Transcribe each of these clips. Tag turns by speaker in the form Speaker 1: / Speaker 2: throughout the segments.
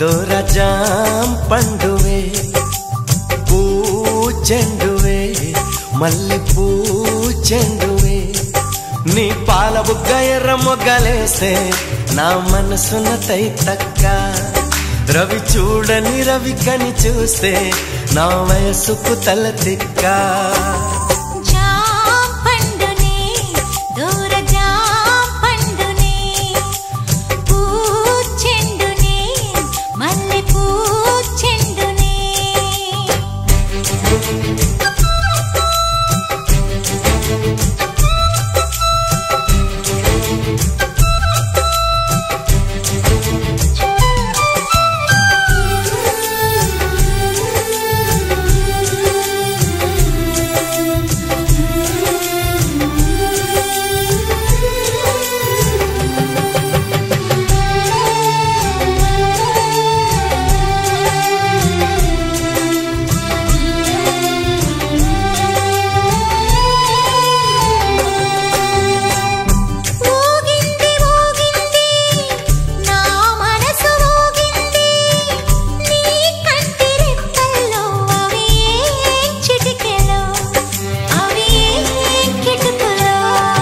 Speaker 1: దూరజాం పండువే పూచెండువే మల్లె పూచెండువే నీ పాల బుగ్గ ఎర్ర మొగ్గలేస్తే నా మనసున తక్క రవి చూడని రవి కని చూస్తే నా వయసుకు తల తిక్క
Speaker 2: జాం పండునే దూర జాం పండునే పూచెండునే మల్లె పూచెండునే ఊగింది ఊగింది నా మనసు ఊగింది నీ కంటి రెప్పల్లో అవి ఏం చిటికెలో అవి ఏం కిటుకులో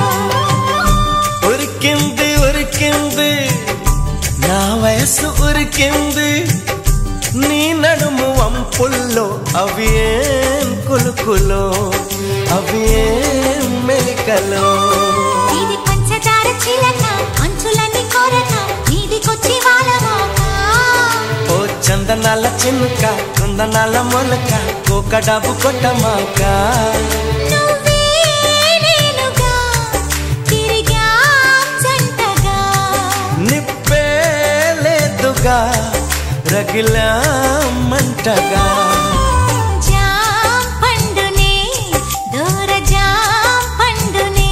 Speaker 1: ఉరికింది ఉరికింది నా వయసు ఉరికింది నీ నడుము వంపుల్లో అవి ఏం కులుకులో అవి ఏం మెలికలో
Speaker 2: ఇది పంచదార చిలక అంచులన్నీ కొరక నీదికొచ్చి వాళ్ళమాక
Speaker 1: ఓ చందనాల చినుక కుందనాల మొలక కోక డబ్బు కొట్టమాక
Speaker 2: నువ్వే నేనుగా తిరిగా జంటగా
Speaker 1: నిప్పే లేదుగా రగిలా మంటగా
Speaker 2: జాం పండునే దూర జాం పండునే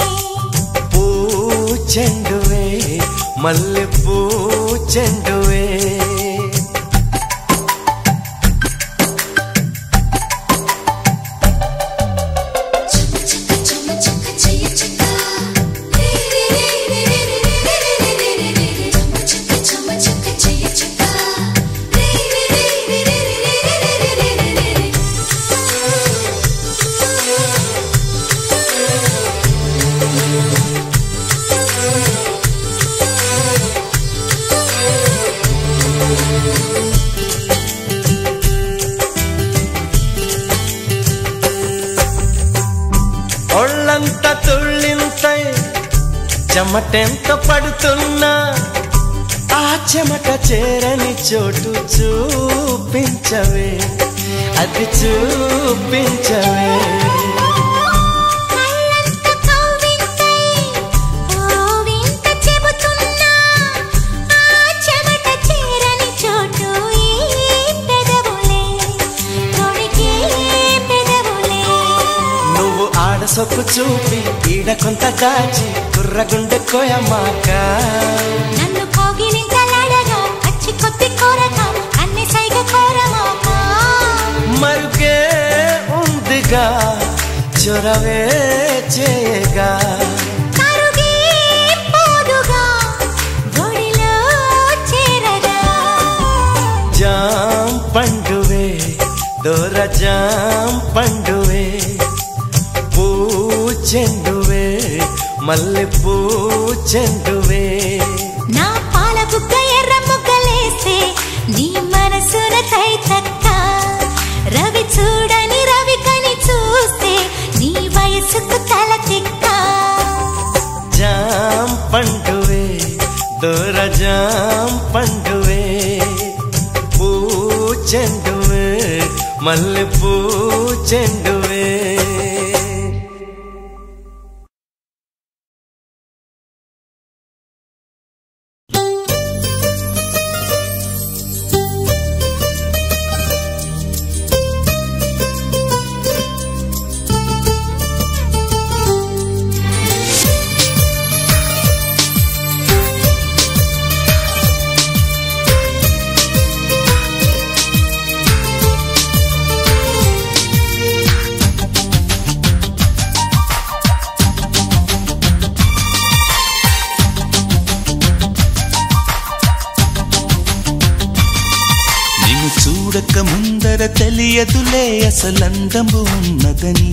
Speaker 1: పూచెండువే మల్లె పూచెండువే ఒళ్ళంత తుళ్ళింతై చెమటెంత పడుతున్నా ఆ చెమట చేరని చోటు చూపించవే అది చూపించవే
Speaker 2: కళ్ళంత కవ్వింతై ఓ వింత చెబుతున్నా ఆ చెమట చేరని చోటు ఈ పెదవులే తొడిగే పెదవులే
Speaker 1: నువ్వు ఆడ సొక్కు చూపి ఈడ కొంత దాచి కుర్రగుండె కోయమాక
Speaker 2: నన్ను కోగిలింతలాడగా అచ్చి కొద్ది కోరగా అన్ని సైగ కోరమాక
Speaker 1: మరుగే ఉందిగా చొరవే చేయగా
Speaker 2: కరుగే పోదుగా ఒడిలో చేరగా
Speaker 1: జాం పండువే దూర జాం పండువే పూచెండువే మల్లె పూచెండువే
Speaker 2: నా పాల బుగ్గ ఎర్ర ముగ్గలేస్తే నీ మనసున తక్క రవి చూడని రవి కని చూస్తే నీ వయసుకు తల తిక్క
Speaker 1: జాం పండువే దూర జాం పండువే పూచెండువే మల్లె పూచెండువే
Speaker 3: చూడక ముందర తెలియదులే అసలందము ఉన్నదని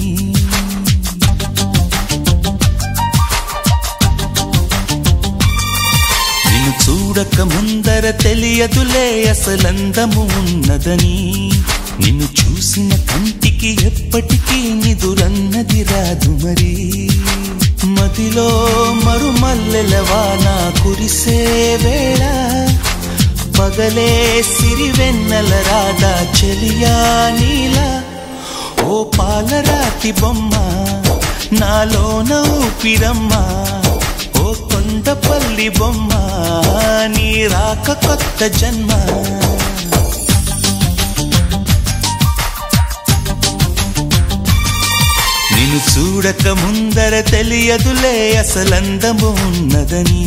Speaker 3: నిన్ను చూడక ముందర తెలియదులే అసలందము ఉన్నదని నిన్ను చూసిన కంటికి ఎప్పటికీ నిదురన్నది రాదు మరి మదిలో మరుమల్లెల వాన కురిసే వేళ పగలే సిరివెన్నెల రాధా చెలియా నీలా ఓ పాలరాతి బొమ్మ నాలోన ఊపిరమ్మ ఓ కొండపల్లి బొమ్మ నీ రాక కొత్త జన్మ నిన్ను చూడక ముందర తెలియదులే అసలందము ఉన్నదని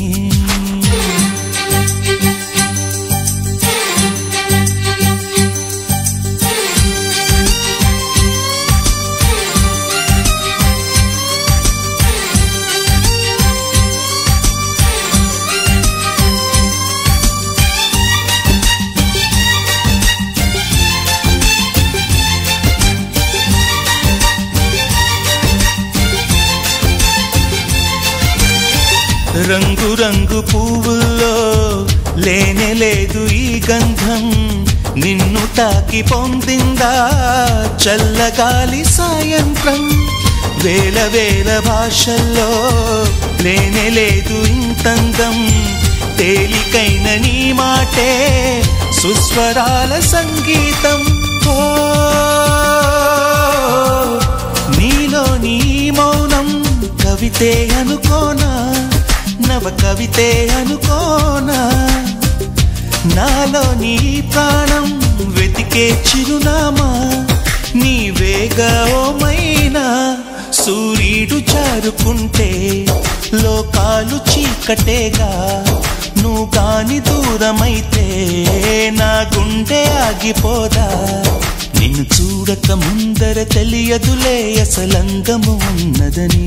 Speaker 3: రంగు రంగు పువ్వుల్లో లేనే లేదు ఈ గంధం నిన్ను తాకి పొందిందా చల్లగాలి సాయంత్రం వేల వేల భాషల్లో లేనే లేదు ఇంతందం తేలికైన నీ మాటే సుస్వరాల సంగీతం ఓ నీలో నీ మౌనం కవితే అనుకోనా నవ కవితే అనుకోనా నాలో నీ ప్రాణం వెతికే చిరునామా నీవేగా ఓమైనా సూర్యుడు జారుకుంటే లోకాలు చీకటేగా నువ్వు కాని దూరమైతే నా గుండె ఆగిపోదా నిన్ను చూడక ముందర తెలియదులే అసలంగము ఉన్నదని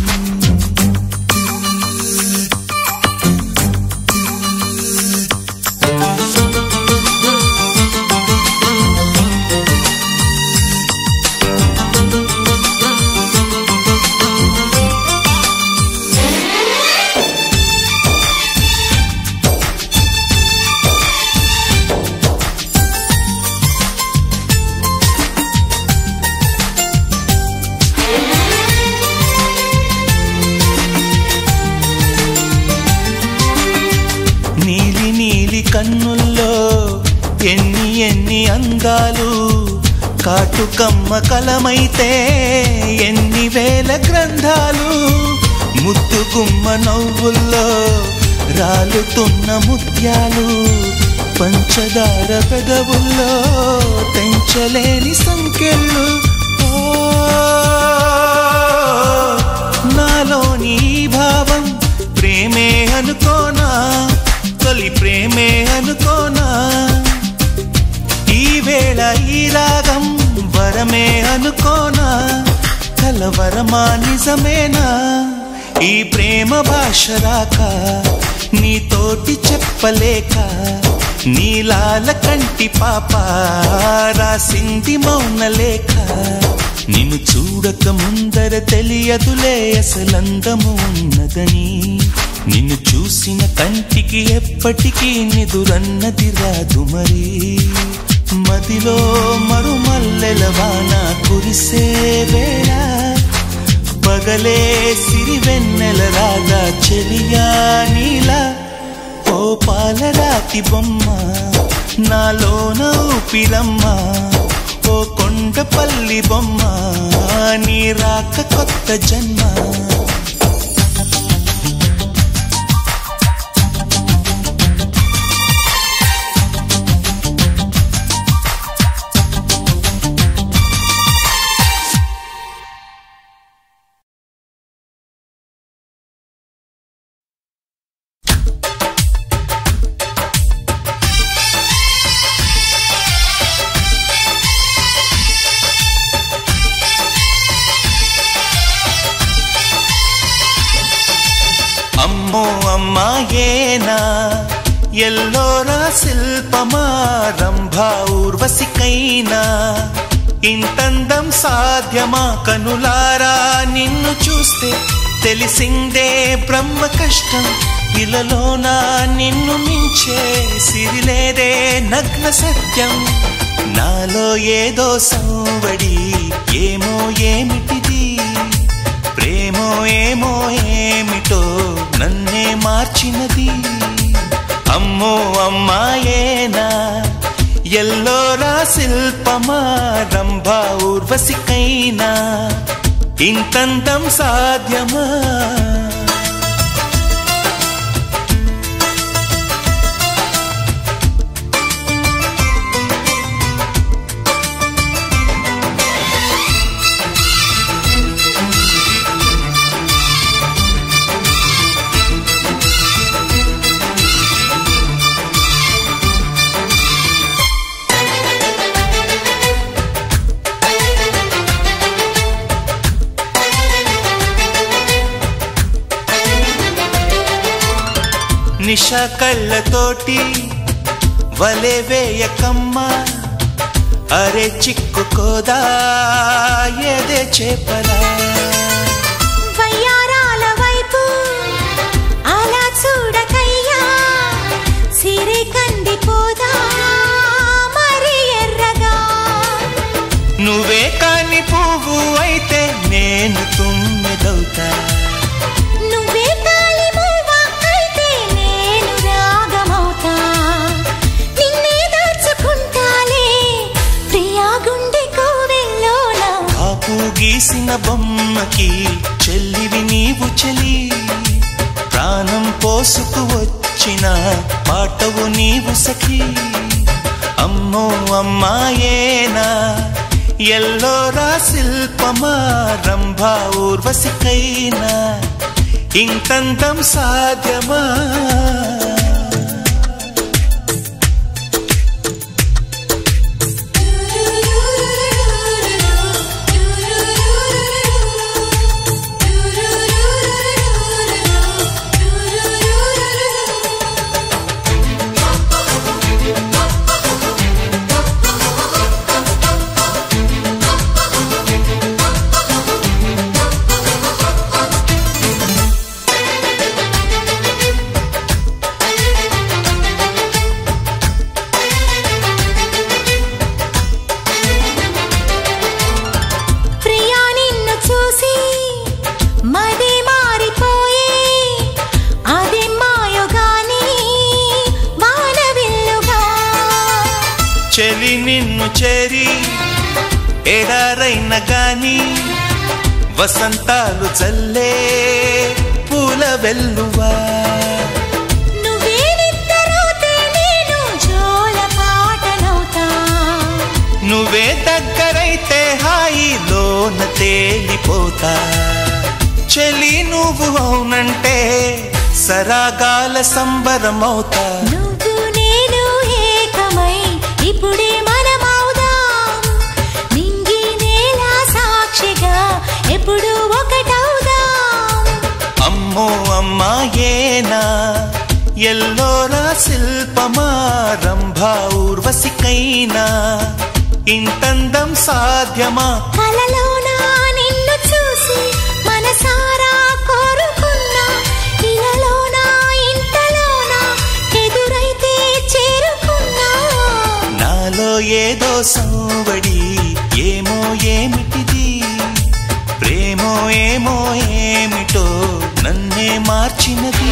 Speaker 3: నీలి నీలి కన్నుల్లో ఎన్ని ఎన్ని అందాలు కాటుకమ్మ కలమైతే ఎన్ని వేల గ్రంథాలు ముద్దు గుమ్మ నవ్వుల్లో రాలుతున్న ముత్యాలు పంచదార పెదవుల్లో తెంచలేని సంఖ్యలు ఓ నాలోని ఈ భావం ప్రేమే అనుకోనా తొలి ప్రేమే అనుకోనా ఈ వేళ ఈ రాగం వరమే అనుకోనా కలవరమా నిజమేనా ఈ ప్రేమ భాష రాక నీతోటి చెప్పలేక నీలాల కంటి పాప రాసింది మౌన లేఖ నిన్ను చూడక ముందర తెలియదులే అసలందము ఉన్నదని నిన్ను చూసిన కంటికి ఎప్పటికీ నిదురన్నది రాదు మరి మదిలో మరుమల్లెల వాన కురిసే వేళ పగలే సిరివెన్నెల రాగా చెలియా నీలా ఓ పాలరాతి బొమ్మ నాలోన ఊపిరమ్మ ఓ కొండపల్లి బొమ్మ నీ రాక కొత్త జన్మ అమ్మో అమ్మాయేనా ఎల్లోరా శిల్పమా రంభా ఊర్వశికైనా ఇంతందం సాధ్యమా కనులారా నిన్ను చూస్తే తెలిసిందే బ్రహ్మ కష్టం ఇలలోనా నిన్ను మించే సిరిలేదే నగ్న సత్యం నాలో ఏదో సంవడి ఏమో ఏమిటిది ప్రేమో ఏమో ఏమిటో నన్నే మార్చినది అమ్మో అమ్మాయేనా ఎల్లోరా శిల్పమా రంభా ఊర్వశికైనా ఇంతంతం సాధ్యమా నిష కళ్ళతోటి వలె వేయకమ్మా అరే చిక్కుకోదా ఎదే చేపలా
Speaker 2: వయ్యారాల వైపు అలా చూడకయ్యా సిరి కందిపోదా మరి ఎర్రగా
Speaker 3: నువ్వే కాని పువ్వు అయితే నేను తుమ్మెదవుతా
Speaker 2: నువ్వే తాళి మూవ అయితే నేను రాగమవుతా నిన్నే దాచుకుంటాలే ప్రియా గుండె కోవెల్లోన
Speaker 3: కాపు గీసిన బొమ్మకి చెల్లివి నీవు చెలి ప్రాణం పోసుకు వచ్చిన పాటవు నీవు సఖి అమ్మో అమ్మాయేనా ఎల్లోరా శిల్పమా రంభా ఊర్వశికైనా ఇంతంతం సాధ్యమా
Speaker 2: ప్రియా నిన్ను చూసి మది మారిపోయే అది మాయుగాని వానవిల్లుగా
Speaker 3: చెలి నిన్ను చేరి ఎడారైన గాని వసంతాలు చల్లే పూల వెల్లువా
Speaker 2: నువ్వే నిద్రపోతే నేను జోల పాటనవుతా
Speaker 3: నువ్వే దగ్గరైతే హాయిలోన తేలిపోతా చెలి నువ్వు అవునంటే సరాగాల సంబరమవుతా
Speaker 2: నువ్వు నేను ఏకమై ఇప్పుడే మనమవుదాం నింగి నేల సాక్షిగా ఎప్పుడు ఒకటవుదాం
Speaker 3: అమ్మో అమ్మాయేనా ఎల్లోరా శిల్పమా రంభా ఊర్వశికైనా ఇంతందం సాధ్యమా
Speaker 2: కలలోన నిన్ను చూసి మనసారా కోరుకున్నా ఇలలోన ఇంతలోన ఎదురైతే చేరుకున్నా
Speaker 3: నాలో ఏదో సంవడి ఏమో ఏమిటిది ప్రేమో ఏమో ఏమిటో నన్నే మార్చినది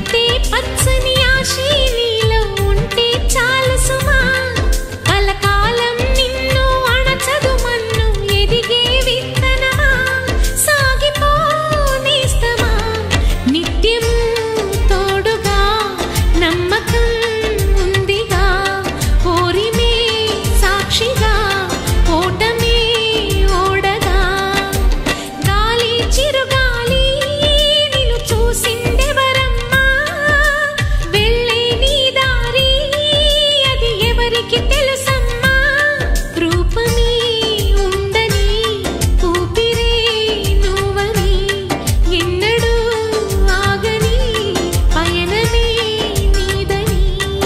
Speaker 2: ఇంతే పచ్చని ఆశీనిలో ఉంటే చాలు సుమా కలకాలం నిన్ను అణచదు మన్ను ఎదిగే విత్తనమా సాగిపో నేస్తమా నిత్యం తోడుగా నమ్మకం ఉందిగా ఓరిమే సాక్షిగా ఓటమే ఓడగా గాలి చిరుగాలి నిన్ను చూసిందెవరమ్మా వెళ్ళే నీ దారి అది ఎవరికి తెలుసమ్మా రూపమే ఉండని ఊపిరే నువ్వని ఎన్నడూ ఆగని పయనమే నీదని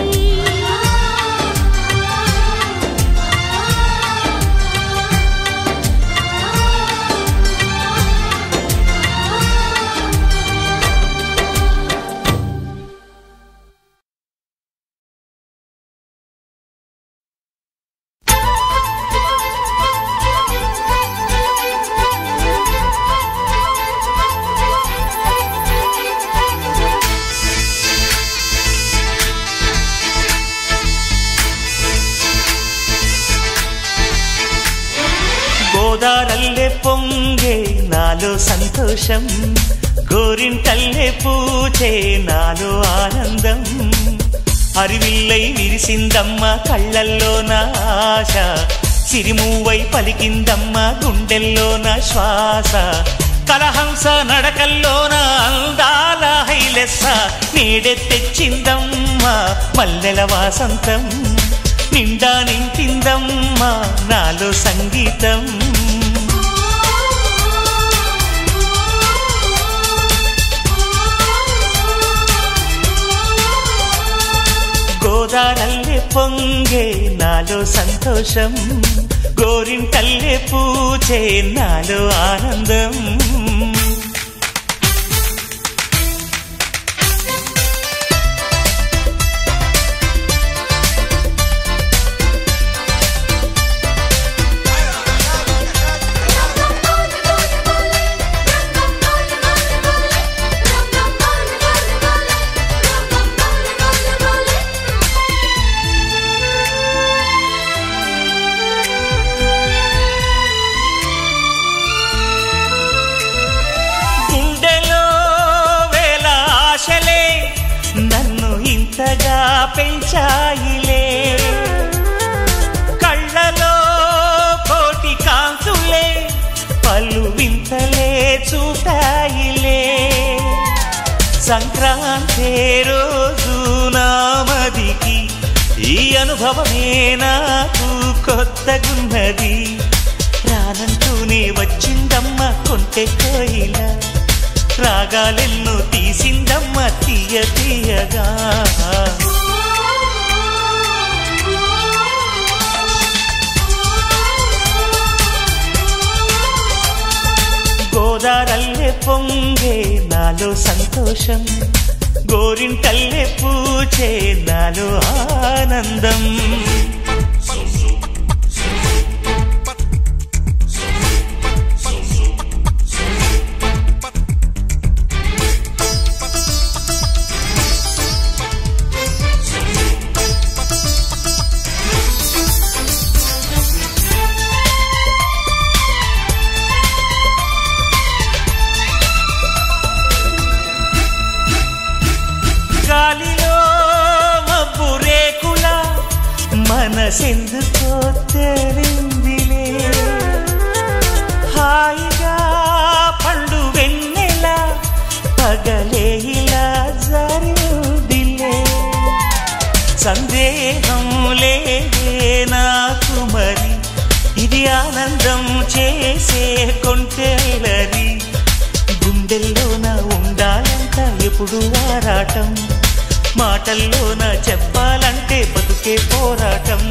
Speaker 3: గోదారల్లే పొంగే నాలో సంతోషం గోరింటల్లే పూచే నాలో ఆనందం అరివిల్లై విరిసిందమ్మ కళ్ళల్లో నా ఆశ సిరిమూవై పలికిందమ్మ గుండెల్లో నా శ్వాస కలహంస నడకల్లోన అందాల హైలెస్స నీడె తెచ్చిందమ్మ మల్లెల వాసంతం నిండా నింపిందమ్మా నాలో సంగీతం గోదారల్లే పొంగే నాలో సంతోషం గోరింటల్లే పూచే నాలో ఆనందం గుండెలో వేల ఆశలే నన్ను ఇంతగా పెంచాయిలే కళ్ళలో కోటి కాంతులే పలు వింతలే చూపాయిలే సంక్రాంతి రోజు నామదికి ఈ అనుభవమే నాకు కొత్తగున్నది రానంటూనే వచ్చిందమ్మ కొంటె కోయిల రాగాలెన్నో తీసిందమ్మ తీయ తీయగా గోదారల్లే పొంగే నాలో సంతోషం గోరింటల్లే పూచే నాలో ఆనందం గాలిలో మబ్బు రేకుల మనసెందుకో తెలిందిలే హాయిగా పండు వెన్నెల పగలే ఇలా జరిదిలే సందేహం లేదే నాకు మరి ఇది ఆనందం చేసే కొంటెలరి గుండెల్లోన ఉండాలంట ఎప్పుడు ఆరాటం మాటల్లోన చెప్పాలంటే బతుకే పోరాటం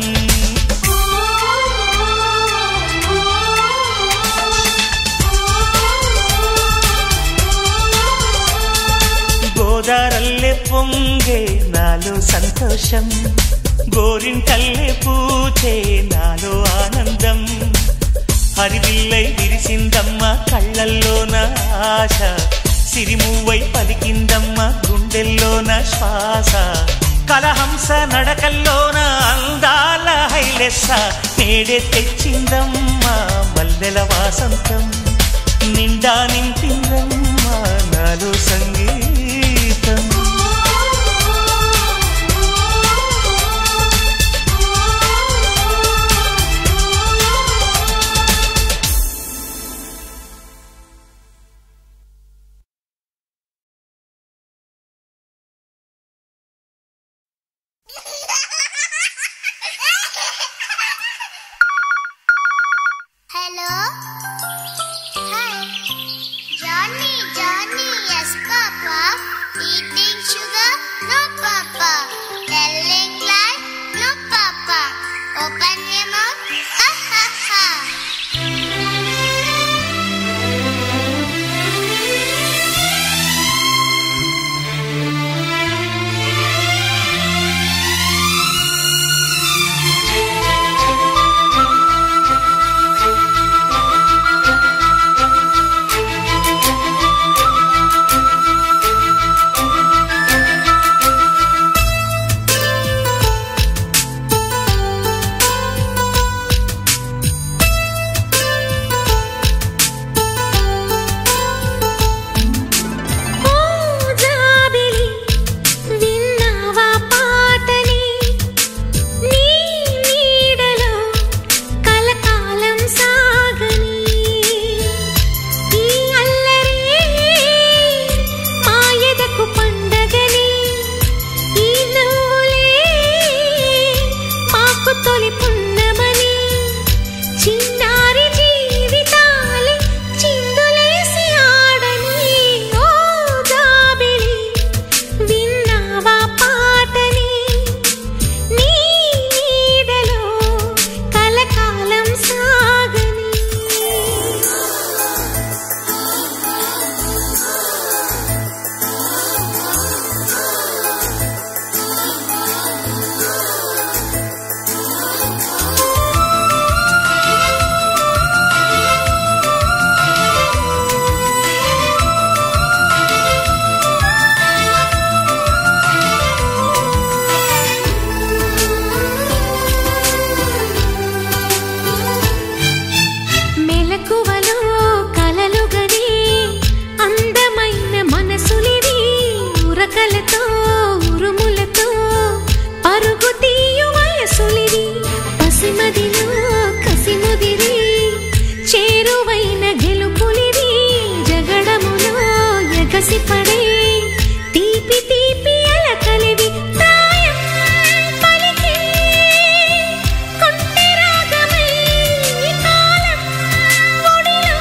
Speaker 3: గోదారల్లే పొంగే నాలో సంతోషం గోరింటల్లే పూచే నాలో ఆనందం హరివిల్లై విరిసిందమ్మ కళ్ళల్లో నా ఆశ సిరిమువ్వై పలికిందమ్మ గుండెల్లోన శ్వాస కలహంస నడకల్లోన అందాల హైలెస్స నేడే తెచ్చిందమ్మ మల్లెల వాసంతం నిండా నింపిందమ్మ నాలో సంగీతం
Speaker 4: Hello? Hi. Johnny, Johnny, yes, Papa. Eating sugar? No, Papa. Telling lies? No, Papa. Open your mouth? Ha, ha, ha.
Speaker 2: ఓ జాబిలి విన్నావా పాటని నీ నీడలో కలకాలం సాగని ఈ అల్లరి మా ఎదకు పండగని ఈ నవ్వులే మాకు తొలి పున్నమని చిన్నారి జీవితాలే చిందులేసి ఆడని ఓ జాబిలి విన్నావా పాటని నీ నీడలో కలకాలం సాగని మెలకువలో కలలు గని అందమైన మనసులివి ఉరకలతో ఉరుములతో పరుగు తీయు వయసులివి పసిమదిలో కసిముదిరి చేరువైన గెలుపులివి జగడములో ఎగసిపడే తీపి తీపి అలకలివి ప్రాయం పలికే కొంటె రాగమై కాలం ఒడిలో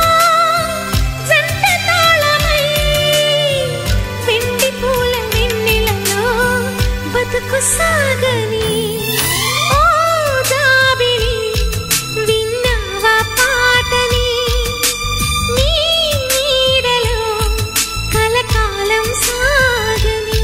Speaker 2: జంట తాళమై వెండి పూల వెన్నెలలో బతుకు సాగని ఓ జాబిలి విన్నావా పాటని నీ నీడలో కలకాలం సాగని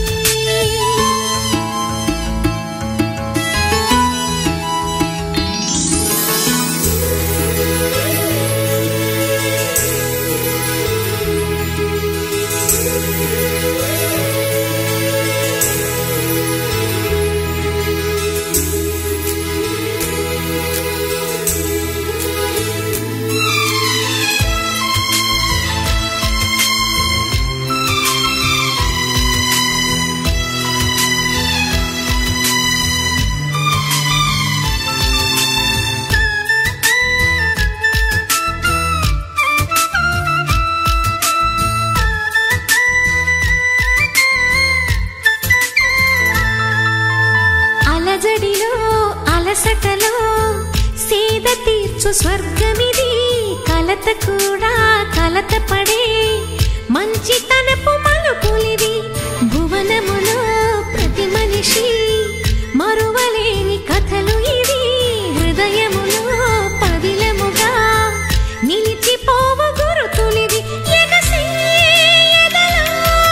Speaker 2: అలజడిలో అలసటలో సేద తీర్చు స్వర్గమిది కలత కూడా కలత పడే మంచితనపు మలుపులిది భువనములో ప్రతి మనిషి మరువలేని కథలు ఇవి హృదయములో పదిలముగా నిలిచిపోవు గురుతులివి ఎగసే ఎదలో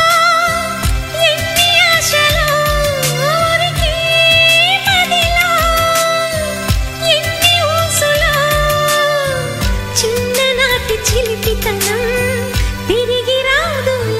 Speaker 2: ఎన్ని ఆశలో ఊరికే మదిలో ఎన్ని ఊసులో చిన్ననాటి చిలిపితనం తిరిగి రాదు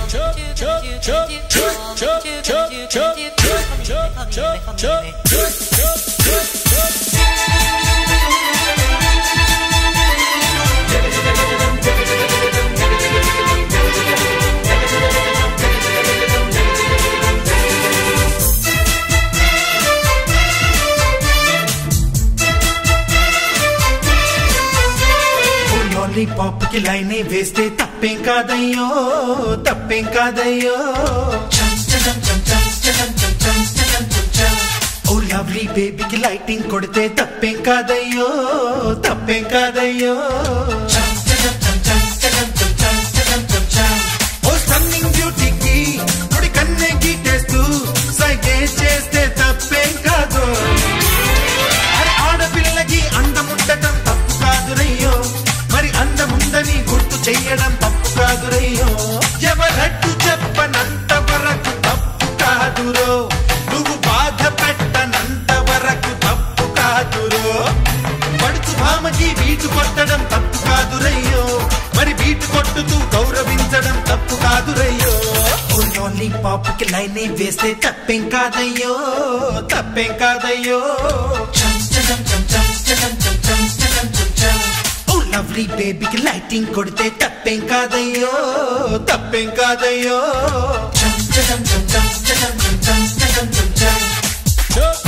Speaker 5: లాలీపాప్ కి లైనే వేస్తే తప్పేం కాదయ్యో తప్పేం కాదయ్యో చం చం చం చం చం చం చం చం చం చం. ఓ లవ్లీ బేబీకి లైటింగ్ కొడితే తప్పేం కాదయ్యో తప్పేం కాదయ్యో చం చం చం చం చం చం చం చం చం చం. ఓ స్టన్నింగ్ బ్యూటీకి ముడి కన్నే గీటేస్తూ సైగే చేస్తే తప్పేం కాదు అరే ఆడపిల్లకి అందముండటం తప్పు కాదురయ్యో మరి అందముందని గుర్తు చెయ్యడం తప్పు కాదురయ్యో ఎవరట్టు చెప్పనంత వరకు తప్పు కాదురో నువ్వు బాధ పెట్టనంత వరకు తప్పు కాదురో పడుచు భామకి బీటు కొట్టడం తప్పు కాదురయ్యో మరి బీటు కొట్టుతూ గౌరవించడం తప్పు కాదురయ్యో ఓన్లీ పాపకి లైన్ వేస్తే తప్పేం కాదయ్యో తప్పేం కాదయ్యో చం చం చం చం చం చం చం చం చం చం ఓ లవ్లీ బేబీకి లైటింగ్ కొడితే తప్పేం కాదయ్యో తప్పేం కాదయ్యో చం చం చం చం చం చం చం చం చం చం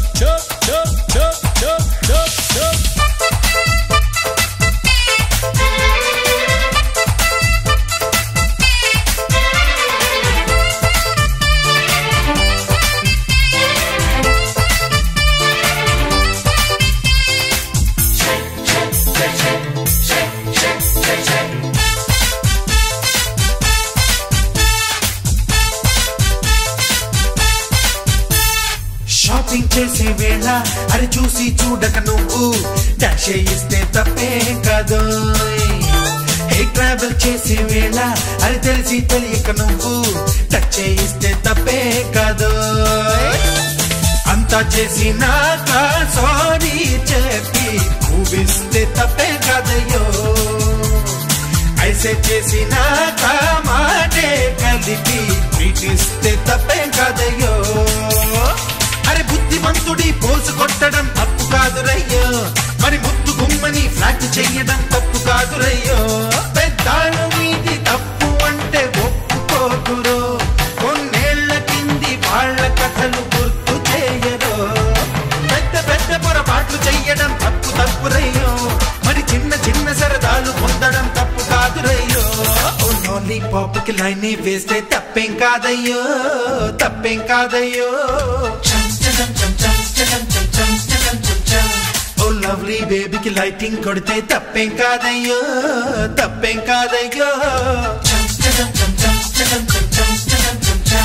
Speaker 5: షాపింగ్ చేసే వేళ అది చూసి చూడక నువ్వు డాష్ ఇస్తే తప్పే కాదు ఏ ట్రావెల్ చేసే వేళ అది తెలిసి తెలియక నువ్వు టచ్ చేయిస్తే తప్పే కాదు అంతా చేసినాక సారీ చెప్పి చూపిస్తే తప్పే కాదయ్యో ఐసే చేసినాక మాటే కలిపి పీటిస్తే తప్పే కాదయ్యో అరే బుద్ధిమంతుడి పోసు కొట్టడం తప్పు కాదురయ్యో మరి ముద్దు గుమ్మని ఫ్లాట్ చెయ్యడం తప్పు కాదురయ్యో పెద్దాళ్ళు మీది తప్పు అంటే ఒప్పుకోకురో కొన్నేళ్ల కింది వాళ్ళ కథలు గుర్తు చేయరు పెద్ద పెద్ద పొరపాట్లు చెయ్యడం తప్పు తప్పురయ్యో మరి చిన్న చిన్న సరదాలు పొందడం తప్పు కాదురయ్యో ఓన్లీ పాపుకి లైన్ వేస్తే తప్పేం కాదయ్యో తప్పేం కాదయ్యో చం చం చం చం చం చం చం చం చం చం. ఓ లవ్లీ బేబీకి లైటింగ్ కొడితే తప్పేం కాదయ్యో తప్పేం కాదయ్యో చం చం చం చం చం చం చం చం చం చం.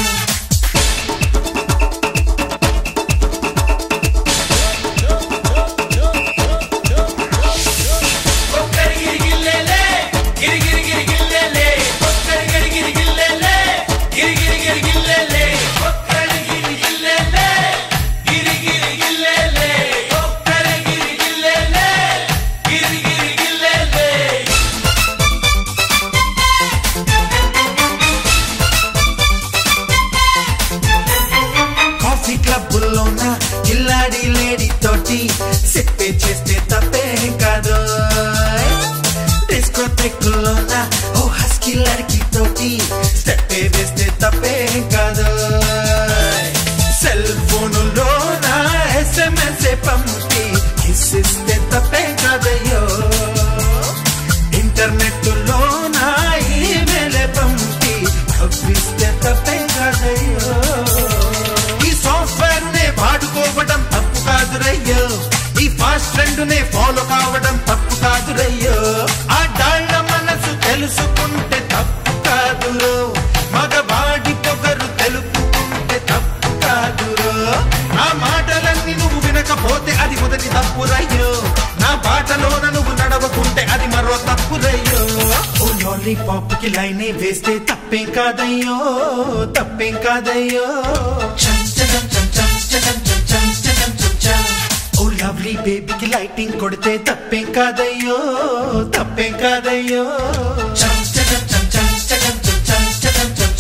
Speaker 5: కాఫీ క్లబ్బుల్లోన కిల్లాడి లేడీ తోటి సెప్పే చేస్తే తప్పే కాదు డిస్కో తెక్కుల్లోన ఓ హస్కీ లడికి తోటి స్టెప్పే వేస్తే తప్పే కాదు సెల్ ఫోనులోన ఎస్ఎంఎస్ పంపి కిసిస్తే తప్పే కాదయ్యో ఇంటర్నెట్ లోన ఈమెయిల్ పంపి కవ్విస్తే తప్పే కాదయ్యో ఈ సాఫ్ట్వేర్ నే వాడుకోవడం తప్పు కాదురయ్యో ఈ ఫాస్ట్ ట్రెండ్ నే ఫాలో కావడం తప్పు కాదురయ్యో ఆ డాళ్ళ మనసు తెలుసుకుంటే తప్పు కాదురో మగవాడి పొగరు తెలుపుకుంటే తప్పు కాదురో నా మాటలన్నీ నువ్వు వినకపోతే అది మొదటి తప్పురయ్యో నా బాటలోన నువ్వు నడవకుంటే అది మరో తప్పురయ్యో ఓ లాలీపాప్ కి లైనే వేస్తే తప్పేం కాదయ్యో తప్పేం కాదయ్యో చం చం చం చం చం చం చం చం చం చం. ఓ లవ్లీ బేబీకి లైటింగ్ కొడితే తప్పేం కాదయ్యో తప్పేం కాదయ్యో చం చం చం చం చం చం చం చం చం చం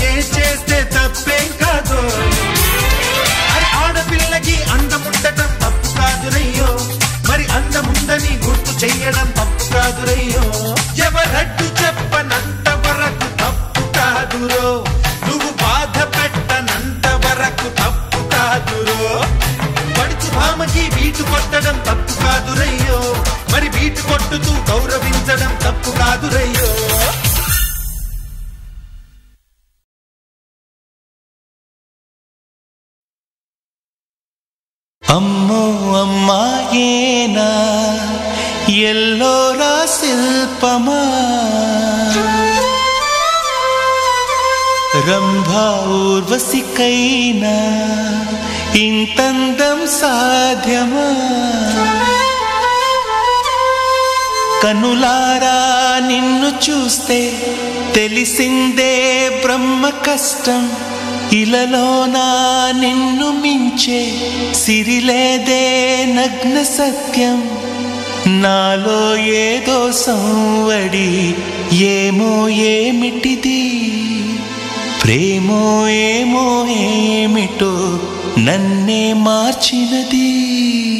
Speaker 5: నే చేస్తే తప్పేం కాదు అరే ఆడపిల్లకి అందముండటం తప్పు కాదురయ్యో మరి అందముందని గుర్తు చెయ్యడం తప్పు కాదురయ్యో ఎవరడ్డు చెప్పనంత వరకు తప్పు కాదురో నువ్వు బాధ పెట్టనంత వరకు తప్పు కాదురో పడుచు భామకి వీటు కొట్టడం తప్పు కాదురయ్యో మరి వీటు కొట్టుతూ గౌరవించడం తప్పు కాదురయ్యో
Speaker 3: అమ్మో అమ్మాయేనా ఎల్లోరా శిల్పమా రంభా ఊర్వశికైనా ఇంతందం సాధ్యమా కనులారా నిన్ను చూస్తే తెలిసిందే బ్రహ్మ కష్టం ఇలలోనా నిన్ను మించే సిరిలేదే నగ్న సత్యం నాలో ఏదో సంవడి ఏమో ఏమిటిది ప్రేమో ఏమో ఏమిటో నన్నే మార్చినది